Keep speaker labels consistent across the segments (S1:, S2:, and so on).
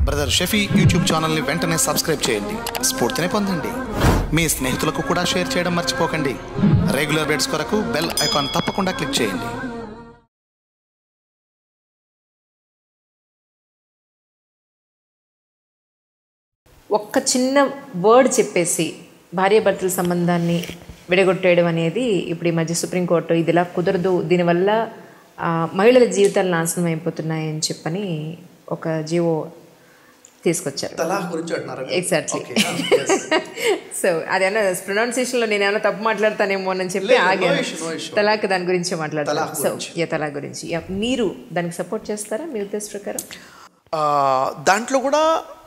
S1: Brother Shafi YouTube ఛానల్ని వెంటనే subscribe చేయండి స్ఫూర్తిని పొందండి మీ స్నేహితులకు కూడా షేర్ చేయడం మర్చిపోకండి రెగ్యులర్ బెడ్స్ కొరకు బెల్ ఐకాన్ తప్పకుండా క్లిక్ చేయండి
S2: ఒక్క చిన్న వర్డ్ చెప్పేసి భార్యాభర్తల సంబంధాన్ని విడగొట్టేయడం అనేది ఇప్పుడు ఈ మధ్య సుప్రీంకోర్టు ఇది ఇలా కుదరదు దీనివల్ల ఆ, మహిళల జీవితాలు నాశనం అయిపోతున్నాయని చెప్పని ఒక జీవో తీసుకొచ్చారు
S1: తలాక్ గురించి అంటున్నారు
S2: ఎగ్జాక్ట్లీ సో అదేమన్నా ప్రొనౌన్సియేషన్లో నేను ఏమైనా తప్పు మాట్లాడతానేమో అని చెప్పి
S1: లేదు, no
S2: ఆగాను
S1: issue, no issue.
S2: తలాక్ దాని గురించి మాట్లాడతాను
S1: తలాక్
S2: సో
S1: గురించి.
S2: యా తలాక్ గురించి యా, మీరు దానికి సపోర్ట్ చేస్తారా మీ ఉద్దేశ ప్రకారం
S3: ఆ, దాంట్లో కూడా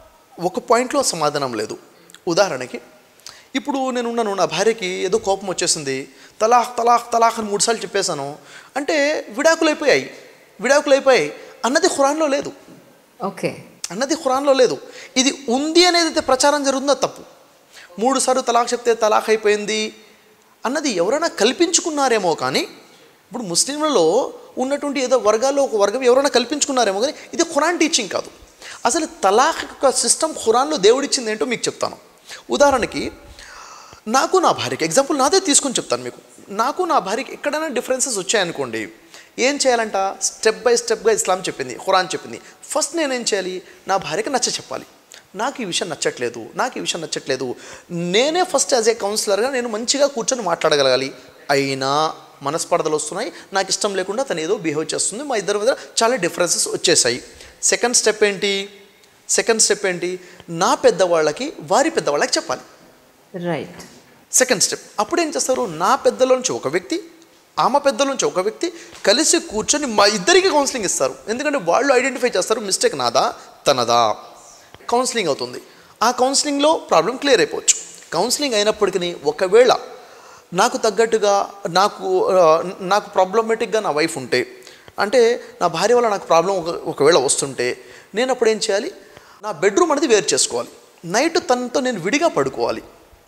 S3: ఒక పాయింట్లో సమాధానం లేదు ఉదాహరణకి ఇప్పుడు నేను ఉన్నాను నా భార్యకి ఏదో కోపం వచ్చేసింది తలాక్ తలాక్ తలాక్ అని మూడుసార్లు చెప్పేశాను అంటే విడాకులు అయిపోయాయి విడాకులు అయిపోయాయి అన్నది ఖురాన్లో లేదు
S2: ఓకే
S3: అన్నది ఖురాన్లో లేదు ఇది ఉంది అనేది అయితే ప్రచారం జరుగుతుందో తప్పు మూడు సార్లు తలాక్ చెప్తే తలాక్ అయిపోయింది అన్నది ఎవరైనా కల్పించుకున్నారేమో కానీ ఇప్పుడు ముస్లింలలో ఉన్నటువంటి ఏదో వర్గాల్లో ఒక వర్గం ఎవరైనా కల్పించుకున్నారేమో కానీ ఇది ఖురాన్ టీచింగ్ కాదు అసలు తలాక్ యొక్క సిస్టమ్ ఖురాన్లో దేవుడిచ్చింది ఏంటో మీకు చెప్తాను ఉదాహరణకి నాకు నా భార్యకి ఎగ్జాంపుల్ నాదే తీసుకొని చెప్తాను మీకు నాకు నా భార్యకి ఎక్కడైనా డిఫరెన్సెస్ వచ్చాయనుకోండి ఏం చేయాలంట స్టెప్ బై స్టెప్గా ఇస్లాం చెప్పింది ఖురాన్ చెప్పింది ఫస్ట్ నేనేం చేయాలి నా భార్యకి నచ్చ చెప్పాలి నాకు ఈ విషయం నచ్చట్లేదు నాకు ఈ విషయం నచ్చట్లేదు నేనే ఫస్ట్ యాజ్ ఏ కౌన్సిలర్గా నేను మంచిగా కూర్చొని మాట్లాడగలగాలి అయినా మనస్పర్ధలు వస్తున్నాయి నాకు ఇష్టం లేకుండా తను ఏదో బిహేవ్ చేస్తుంది మా ఇద్దరి మీద చాలా డిఫరెన్సెస్ వచ్చేసాయి సెకండ్ స్టెప్ ఏంటి సెకండ్ స్టెప్ ఏంటి నా పెద్దవాళ్ళకి వారి పెద్దవాళ్ళకి చెప్పాలి
S2: రైట్
S3: సెకండ్ స్టెప్ అప్పుడు ఏం చేస్తారు నా పెద్దలోంచి ఒక వ్యక్తి ఆమె పెద్దలోంచి ఒక వ్యక్తి కలిసి కూర్చొని మా ఇద్దరికి కౌన్సిలింగ్ ఇస్తారు ఎందుకంటే వాళ్ళు ఐడెంటిఫై చేస్తారు మిస్టేక్ నాదా తనదా కౌన్సిలింగ్ అవుతుంది ఆ కౌన్సిలింగ్లో ప్రాబ్లం క్లియర్ అయిపోవచ్చు కౌన్సిలింగ్ అయినప్పటికీ ఒకవేళ నాకు తగ్గట్టుగా నాకు ఆ, నాకు ప్రాబ్లమేటిక్గా నా వైఫ్ ఉంటే అంటే నా భార్య వల్ల నాకు ప్రాబ్లం ఒక ఒకవేళ వస్తుంటే నేను అప్పుడు ఏం చేయాలి నా బెడ్రూమ్ అనేది వేరు చేసుకోవాలి నైట్ తనతో నేను విడిగా పడుకోవాలి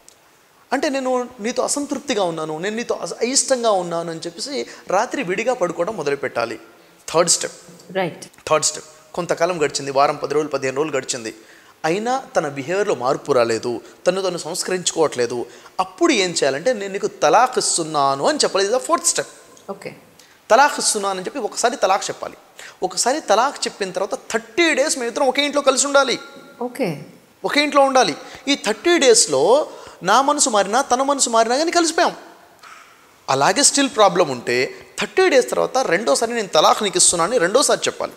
S3: అంటే నేను నీతో అసంతృప్తిగా ఉన్నాను నేను నీతో అస- అయిష్టంగా ఉన్నాను అని చెప్పేసి రాత్రి విడిగా పడుకోవడం మొదలుపెట్టాలి third step
S2: right
S3: third step కొంతకాలం గడిచింది వారం పది రోజులు పదిహేను రోజులు గడిచింది అయినా తన బిహేవియర్లో మార్పు రాలేదు తను తను సంస్కరించుకోవట్లేదు అప్పుడు ఏం చేయాలంటే నేను నీకు తలాక్ ఇస్తున్నాను అని చెప్పాలి ఇది ఫోర్త్ స్టెప్
S2: ఓకే
S3: తలాక్ ఇస్తున్నాను అని చెప్పి ఒకసారి తలాక్ చెప్పాలి ఒకసారి తలాక్ చెప్పిన తర్వాత థర్టీ డేస్ మేమిద్దరం ఒకే ఇంట్లో కలిసి ఉండాలి
S2: ఓకే
S3: ఒకే ఇంట్లో ఉండాలి ఈ థర్టీ డేస్లో నా మనసు మారినా తన మనసు మారినా కానీ కలిసిపోయాం అలాగే స్టిల్ ప్రాబ్లం ఉంటే థర్టీ డేస్ తర్వాత రెండోసారి నేను తలాక్ నీకు ఇస్తున్నాను అని రెండోసారి చెప్పాలి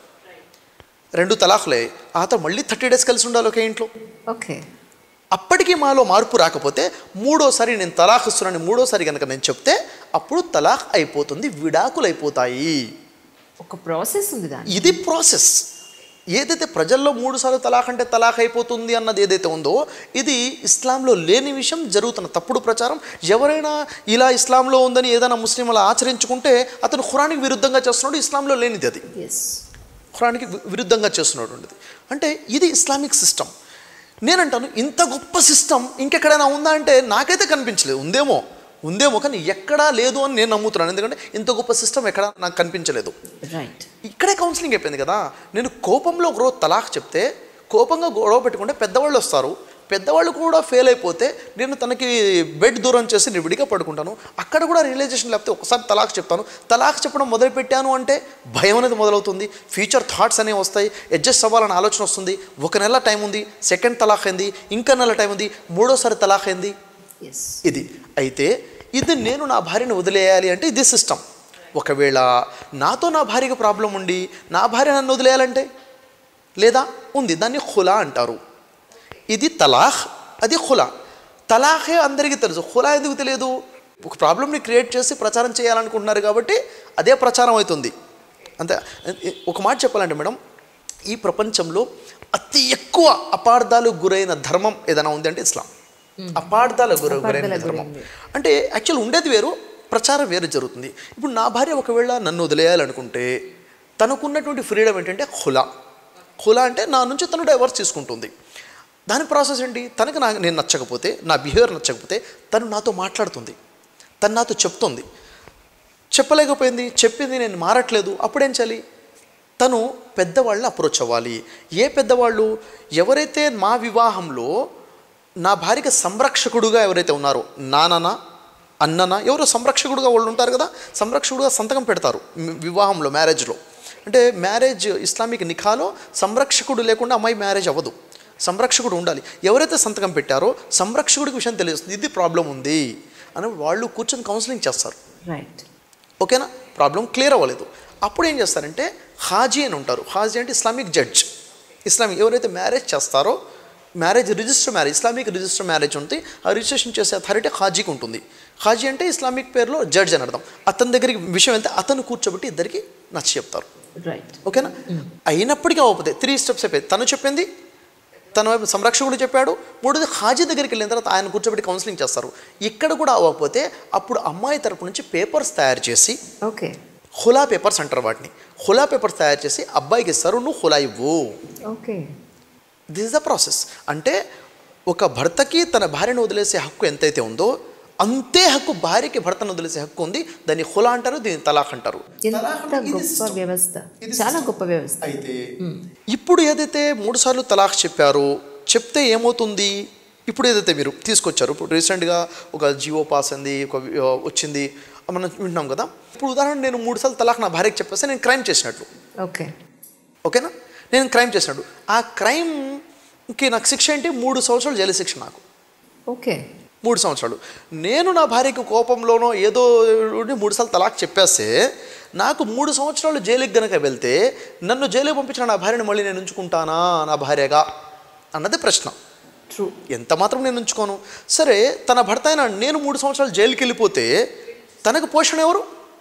S3: రెండు తలాకులే ఆ తర్వాత మళ్ళీ థర్టీ డేస్ కలిసి ఉండాలి ఒకే ఇంట్లో
S2: ఓకే
S3: అప్పటికీ మాలో మార్పు రాకపోతే మూడోసారి నేను తలాక్ ఇస్తున్నాను మూడోసారి కనుక నేను చెప్తే అప్పుడు తలాక్ అయిపోతుంది విడాకులు అయిపోతాయి
S2: ఒక ప్రాసెస్ ఉంది దాని
S3: ఇది ప్రాసెస్ ఏదైతే ప్రజల్లో మూడు సార్లు తలాక్ అంటే తలాక్ అయిపోతుంది అన్నది ఏదైతే ఉందో ఇది ఇస్లాంలో లేని విషయం జరుగుతున్న తప్పుడు ప్రచారం ఎవరైనా ఇలా ఇస్లాంలో ఉందని ఏదైనా ముస్లిం అలా ఆచరించుకుంటే అతను ఖురానికి విరుద్ధంగా చేస్తున్నాడు ఇస్లాంలో లేనిది అది
S2: ఎస్
S3: ఖురానికి వి- విరుద్ధంగా చేస్తున్నటువంటిది అంటే ఇది ఇస్లామిక్ సిస్టమ్ నేనంటాను ఇంత గొప్ప సిస్టమ్ ఇంకెక్కడైనా ఉందా అంటే నాకైతే కనిపించలేదు ఉందేమో ఉందేమో కానీ ఎక్కడా లేదు అని నేను నమ్ముతున్నాను ఎందుకంటే ఇంత గొప్ప సిస్టమ్ ఎక్కడా నాకు కనిపించలేదు
S2: రైట్
S3: ఇక్కడే కౌన్సిలింగ్ అయిపోయింది కదా నేను కోపంలో ఒక రోజు తలాక్ చెప్తే కోపంగా గొడవ పెట్టుకుంటే పెద్దవాళ్ళు వస్తారు పెద్దవాళ్ళు కూడా ఫెయిల్ అయిపోతే నేను తనకి బెడ్ దూరం చేసి నేను విడిగా పడుకుంటాను అక్కడ కూడా రియలైజేషన్ లేకపోతే ఒకసారి తలాక్ చెప్తాను తలాక్ చెప్పడం మొదలు పెట్టాను అంటే భయం అనేది మొదలవుతుంది ఫ్యూచర్ థాట్స్ అనేవి వస్తాయి అడ్జస్ట్ అవ్వాలని ఆలోచన వస్తుంది ఒక నెల టైం ఉంది సెకండ్ తలాక్ అయింది ఇంకా నెల టైం ఉంది మూడోసారి తలాక్ అయింది
S2: ఎస్
S3: ఇది అయితే ఇది నేను నా భార్యను వదిలేయాలి అంటే ఇది సిస్టమ్ ఒకవేళ నాతో నా భార్యకు ప్రాబ్లం ఉండి నా భార్య నన్ను వదిలేయాలంటే లేదా ఉంది దాన్ని ఖులా అంటారు ఇది తలాహ్ అది ఖులా తలాహే అందరికీ తెలుసు ఖులా ఎందుకు తెలియదు ఒక ప్రాబ్లమ్ని క్రియేట్ చేసి ప్రచారం చేయాలనుకుంటున్నారు కాబట్టి అదే ప్రచారం అవుతుంది అంతే ఒక మాట చెప్పాలంటే మేడం ఈ ప్రపంచంలో అతి ఎక్కువ అపార్థాలు గురైన ధర్మం ఏదైనా ఉంది అంటే ఇస్లాం అపార్థాలకు గుర గురైన
S2: అపార్థాలకు
S3: ధర్మం
S2: గురైంది.
S3: అంటే యాక్చువల్ ఉండేది వేరు ప్రచారం వేరు జరుగుతుంది ఇప్పుడు నా భార్య ఒకవేళ నన్ను వదిలేయాలనుకుంటే తనకున్నటువంటి ఫ్రీడమ్ ఏంటంటే ఖులా ఖులా అంటే నా నుంచి తను డైవర్స్ తీసుకుంటుంది దాని ప్రాసెస్ ఏంటి తనకి నా నేను నచ్చకపోతే నా బిహేవియర్ నచ్చకపోతే తను నాతో మాట్లాడుతుంది తను నాతో చెప్తుంది చెప్పలేకపోయింది చెప్పింది నేను మారట్లేదు అప్పుడేం చేయాలి తను పెద్దవాళ్ళని అప్రోచ్ అవ్వాలి ఏ పెద్దవాళ్ళు ఎవరైతే మా వివాహంలో నా భార్యకి సంరక్షకుడుగా ఎవరైతే ఉన్నారో నానన అన్నన ఎవరో సంరక్షకుడుగా వాళ్ళు ఉంటారు కదా సంరక్షకుడుగా సంతకం పెడతారు మ్, వివాహంలో మ్యారేజ్లో అంటే మ్యారేజ్ ఇస్లామిక్ నిఖాలో సంరక్షకుడు లేకుండా అమ్మాయి మ్యారేజ్ అవ్వదు సంరక్షకుడు ఉండాలి ఎవరైతే సంతకం పెట్టారో సంరక్షకుడికి విషయం తెలుస్తుంది ఇది ప్రాబ్లం ఉంది అని వాళ్ళు కూర్చొని కౌన్సిలింగ్ చేస్తారు
S2: రైట్
S3: ఓకేనా ప్రాబ్లం క్లియర్ అవ్వలేదు అప్పుడు ఏం చేస్తారంటే హాజీ అని ఉంటారు హాజీ అంటే ఇస్లామిక్ జడ్జ్ ఇస్లామిక్ ఎవరైతే మ్యారేజ్ చేస్తారో marriage register marriage Islamic register marriage ఉంటుంది ఆ రిజిస్ట్రేషన్ చేసే అథారిటీ హాజీకి ఉంటుంది హాజీ అంటే ఇస్లామిక్ పేరులో జడ్జ్ అని అర్థం అతని దగ్గరికి విషయం వెళ్తే అతను కూర్చోబెట్టి ఇద్దరికి నచ్చ చెప్తారు
S2: రైట్
S3: ఓకేనా అయినప్పటికీ అవ్వకపోతే త్రీ స్టెప్స్ అయిపోయి తను చెప్పింది తన వైపు సంరక్షకుడు చెప్పాడు మూడోది హాజీ దగ్గరికి వెళ్ళిన తర్వాత ఆయన కూర్చోబెట్టి కౌన్సిలింగ్ చేస్తారు ఇక్కడ కూడా అవ్వకపోతే అప్పుడు అమ్మాయి తరపు నుంచి పేపర్స్ తయారు చేసి
S2: ఓకే
S3: హులా పేపర్స్ అంటారు వాటిని హులా పేపర్స్ తయారు చేసి అబ్బాయికి ఇస్తారు నువ్వు హులా ఇవ్వు
S2: okay
S3: this is the process అంటే ఒక భర్తకి తన భార్యను వదిలేసే హక్కు ఎంతైతే ఉందో అంతే హక్కు భార్యకి భర్తను వదిలేసే హక్కు ఉంది దాన్ని హులా అంటారు దీన్ని తలాక్ అంటారు
S2: ఎంత గొప్ప వ్యవస్థ చాలా గొప్ప వ్యవస్థ
S3: అయితే ఇప్పుడు ఏదైతే మూడు సార్లు తలాక్ చెప్పారో చెప్తే ఏమవుతుంది ఇప్పుడు ఏదైతే మీరు తీసుకొచ్చారు ఇప్పుడు రీసెంట్గా ఒక జియో పాస్ అంది ఒక ఆ, వచ్చింది మనం వింటున్నాం కదా ఇప్పుడు ఉదాహరణ నేను మూడు సార్లు తలాక్ నా భార్యకి చెప్పేస్తే నేను క్రైమ్ చేసినట్లు
S2: ఓకే
S3: ఓకేనా నేను క్రైమ్ చేసినట్టు ఆ క్రైమ్కి నాకు శిక్ష ఏంటి మూడు సంవత్సరాలు జైలు శిక్ష నాకు
S2: ఓకే
S3: మూడు సంవత్సరాలు నేను నా భార్యకి కోపంలోనో ఏదో ఉండి మూడు సార్లు తలాక్ చెప్పేస్తే నాకు మూడు సంవత్సరాలు జైలుకి గనక వెళ్తే నన్ను జైలుకి పంపించిన నా భార్యని మళ్ళీ నేను ఉంచుకుంటానా నా భార్యగా అన్నది ప్రశ్న
S2: ట్రూ
S3: ఎంత మాత్రం నేను ఉంచుకోను సరే తన భర్త అయిన నేను మూడు సంవత్సరాలు జైలుకి వెళ్ళిపోతే తనకు పోషణ ఎవరు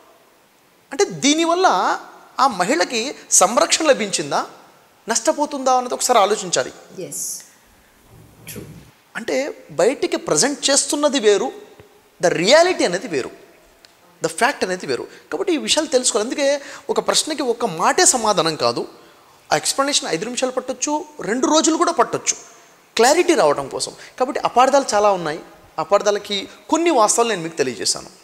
S3: అంటే దీనివల్ల ఆ మహిళకి సంరక్షణ లభించిందా నష్టపోతుందా అన్నది ఒకసారి ఆలోచించాలి
S2: ఎస్ ట్రూ
S3: అంటే బయటికి ప్రజెంట్ చేస్తున్నది వేరు ద రియాలిటీ అనేది వేరు ద ఫ్యాక్ట్ అనేది వేరు కాబట్టి ఈ విషయాలు తెలుసుకోవాలి అందుకే ఒక ప్రశ్నకి ఒక మాటే సమాధానం కాదు ఆ ఎక్స్ప్లెనేషన్ ఐదు నిమిషాలు పట్టొచ్చు రెండు రోజులు కూడా పట్టొచ్చు క్లారిటీ రావడం కోసం కాబట్టి అపార్థాలు చాలా ఉన్నాయి అపార్థాలకి కొన్ని వాస్తవాలు నేను మీకు తెలియజేశాను